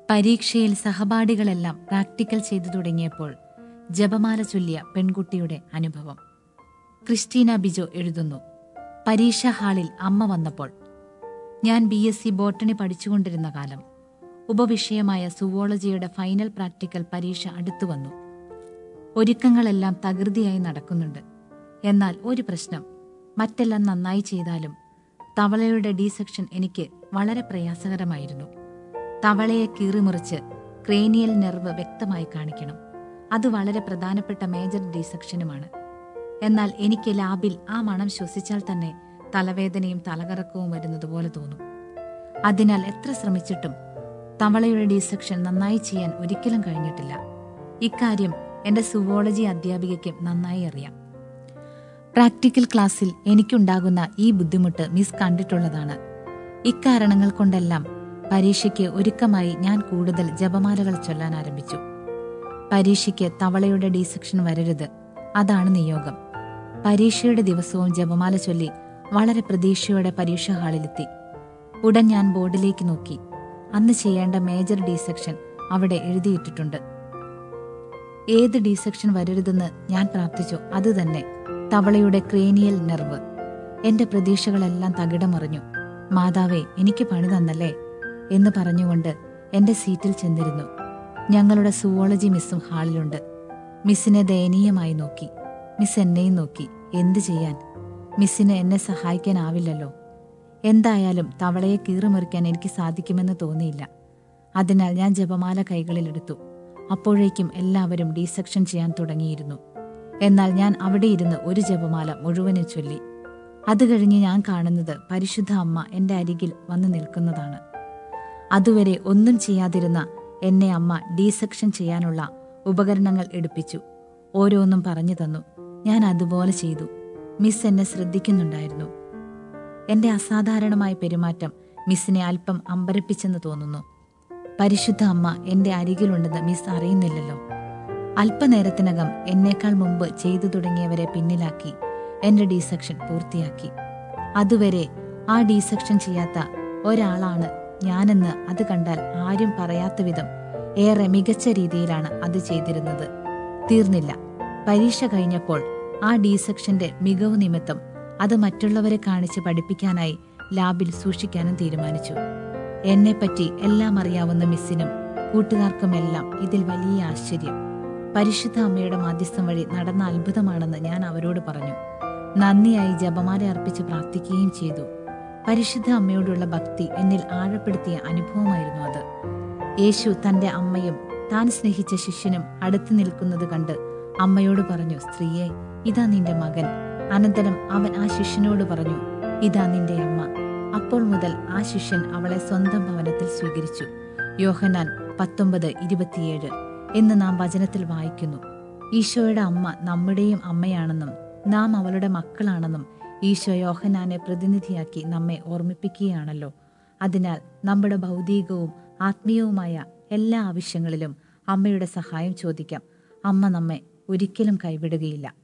പരീക്ഷയിൽ സഹപാഠികളെല്ലാം പ്രാക്ടിക്കൽ ചെയ്തു തുടങ്ങിയപ്പോൾ ജപമാല ചൊല്ലിയ പെൺകുട്ടിയുടെ അനുഭവം ക്രിസ്റ്റീന ബിജോ എഴുതുന്നു പരീക്ഷാ ഹാളിൽ അമ്മ വന്നപ്പോൾ ഞാൻ ബി എസ് സി ബോട്ടണി പഠിച്ചുകൊണ്ടിരുന്ന കാലം ഉപവിഷയമായ സുവോളജിയുടെ ഫൈനൽ പ്രാക്ടിക്കൽ പരീക്ഷ അടുത്തു വന്നു ഒരുക്കങ്ങളെല്ലാം തകൃതിയായി നടക്കുന്നുണ്ട് എന്നാൽ ഒരു പ്രശ്നം മറ്റെല്ലാം നന്നായി ചെയ്താലും തവളയുടെ ഡി സെക്ഷൻ എനിക്ക് വളരെ പ്രയാസകരമായിരുന്നു തവളയെ കീറിമുറിച്ച് ക്രേനിയൽ നെർവ് വ്യക്തമായി കാണിക്കണം അത് വളരെ പ്രധാനപ്പെട്ട മേജർ ഡി സെക്ഷനുമാണ് എന്നാൽ എനിക്ക് ലാബിൽ ആ മണം ശ്വസിച്ചാൽ തന്നെ തലവേദനയും തലകറക്കവും വരുന്നത് പോലെ തോന്നും അതിനാൽ എത്ര ശ്രമിച്ചിട്ടും തവളയുടെ ഡി സെക്ഷൻ നന്നായി ചെയ്യാൻ ഒരിക്കലും കഴിഞ്ഞിട്ടില്ല ഇക്കാര്യം എന്റെ സുവോളജി അധ്യാപികയ്ക്കും നന്നായി അറിയാം പ്രാക്ടിക്കൽ ക്ലാസ്സിൽ എനിക്കുണ്ടാകുന്ന ഈ ബുദ്ധിമുട്ട് മിസ് കണ്ടിട്ടുള്ളതാണ് ഇക്കാരണങ്ങൾ കൊണ്ടെല്ലാം പരീക്ഷയ്ക്ക് ഒരുക്കമായി ഞാൻ കൂടുതൽ ജപമാലകൾ ചൊല്ലാൻ ആരംഭിച്ചു പരീക്ഷയ്ക്ക് തവളയുടെ ഡി സെക്ഷൻ വരരുത് അതാണ് നിയോഗം പരീക്ഷയുടെ ദിവസവും ജപമാല ചൊല്ലി വളരെ പ്രതീക്ഷയോടെ പരീക്ഷാ ഹാളിലെത്തി ഉടൻ ഞാൻ ബോർഡിലേക്ക് നോക്കി അന്ന് ചെയ്യേണ്ട മേജർ ഡി സെക്ഷൻ അവിടെ എഴുതിയിട്ടിട്ടുണ്ട് ഏത് ഡി സെക്ഷൻ വരരുതെന്ന് ഞാൻ പ്രാർത്ഥിച്ചു അത് തന്നെ തവളയുടെ ക്രേനിയൽ നെർവ് എന്റെ പ്രതീക്ഷകളെല്ലാം തകിടമറിഞ്ഞു മാതാവേ എനിക്ക് പണി തന്നല്ലേ എന്ന് പറഞ്ഞുകൊണ്ട് എന്റെ സീറ്റിൽ ചെന്നിരുന്നു ഞങ്ങളുടെ സുവോളജി മിസ്സും ഹാളിലുണ്ട് മിസ്സിനെ ദയനീയമായി നോക്കി മിസ് എന്നെയും നോക്കി എന്തു ചെയ്യാൻ മിസ്സിന് എന്നെ സഹായിക്കാനാവില്ലല്ലോ എന്തായാലും തവളയെ കീറിമുറിക്കാൻ എനിക്ക് സാധിക്കുമെന്ന് തോന്നിയില്ല അതിനാൽ ഞാൻ ജപമാല കൈകളിലെടുത്തു അപ്പോഴേക്കും എല്ലാവരും ഡി സെക്ഷൻ ചെയ്യാൻ തുടങ്ങിയിരുന്നു എന്നാൽ ഞാൻ അവിടെ ഇരുന്ന് ഒരു ജപമാല മുഴുവനും ചൊല്ലി അത് കഴിഞ്ഞ് ഞാൻ കാണുന്നത് പരിശുദ്ധ അമ്മ എന്റെ അരികിൽ വന്നു നിൽക്കുന്നതാണ് അതുവരെ ഒന്നും ചെയ്യാതിരുന്ന എന്നെ അമ്മ ഡി സെക്ഷൻ ചെയ്യാനുള്ള ഉപകരണങ്ങൾ എടുപ്പിച്ചു ഓരോന്നും പറഞ്ഞു തന്നു ഞാൻ അതുപോലെ ചെയ്തു മിസ് എന്നെ ശ്രദ്ധിക്കുന്നുണ്ടായിരുന്നു എന്റെ അസാധാരണമായ പെരുമാറ്റം മിസ്സിനെ അല്പം അമ്പരപ്പിച്ചെന്ന് തോന്നുന്നു പരിശുദ്ധ അമ്മ എന്റെ അരികിലുണ്ടെന്ന് മിസ് അറിയുന്നില്ലല്ലോ അല്പനേരത്തിനകം എന്നേക്കാൾ മുമ്പ് ചെയ്തു തുടങ്ങിയവരെ പിന്നിലാക്കി എന്റെ ഡി സെക്ഷൻ പൂർത്തിയാക്കി അതുവരെ ആ ഡി സെക്ഷൻ ചെയ്യാത്ത ഒരാളാണ് ഞാനെന്ന് അത് കണ്ടാൽ ആരും പറയാത്ത വിധം ഏറെ മികച്ച രീതിയിലാണ് അത് ചെയ്തിരുന്നത് തീർന്നില്ല പരീക്ഷ കഴിഞ്ഞപ്പോൾ ആ ഡി സെക്ഷന്റെ മികവ് നിമിത്തം അത് മറ്റുള്ളവരെ കാണിച്ച് പഠിപ്പിക്കാനായി ലാബിൽ സൂക്ഷിക്കാനും തീരുമാനിച്ചു എന്നെപ്പറ്റി എല്ലാം അറിയാവുന്ന മിസ്സിനും കൂട്ടുകാർക്കുമെല്ലാം ഇതിൽ വലിയ ആശ്ചര്യം പരിശുദ്ധ അമ്മയുടെ മാധ്യസ്ഥം വഴി നടന്ന അത്ഭുതമാണെന്ന് ഞാൻ അവരോട് പറഞ്ഞു നന്ദിയായി ജപമാല അർപ്പിച്ച് പ്രാർത്ഥിക്കുകയും ചെയ്തു പരിശുദ്ധ അമ്മയോടുള്ള ഭക്തി എന്നിൽ ആഴപ്പെടുത്തിയ അനുഭവമായിരുന്നു അത് യേശു തന്റെ അമ്മയും താൻ സ്നേഹിച്ച ശിഷ്യനും അടുത്തു നിൽക്കുന്നത് കണ്ട് അമ്മയോട് പറഞ്ഞു സ്ത്രീയെ ഇതാ നിന്റെ മകൻ അനന്തരം അവൻ ആ ശിഷ്യനോട് പറഞ്ഞു ഇതാ നിന്റെ അമ്മ അപ്പോൾ മുതൽ ആ ശിഷ്യൻ അവളെ സ്വന്തം ഭവനത്തിൽ സ്വീകരിച്ചു യോഹനാൻ പത്തൊമ്പത് ഇരുപത്തിയേഴ് എന്ന് നാം വചനത്തിൽ വായിക്കുന്നു ഈശോയുടെ അമ്മ നമ്മുടെയും അമ്മയാണെന്നും നാം അവളുടെ മക്കളാണെന്നും ഈശോ യോഹനാനെ പ്രതിനിധിയാക്കി നമ്മെ ഓർമ്മിപ്പിക്കുകയാണല്ലോ അതിനാൽ നമ്മുടെ ഭൗതികവും ആത്മീയവുമായ എല്ലാ ആവശ്യങ്ങളിലും അമ്മയുടെ സഹായം ചോദിക്കാം അമ്മ നമ്മെ ഒരിക്കലും കൈവിടുകയില്ല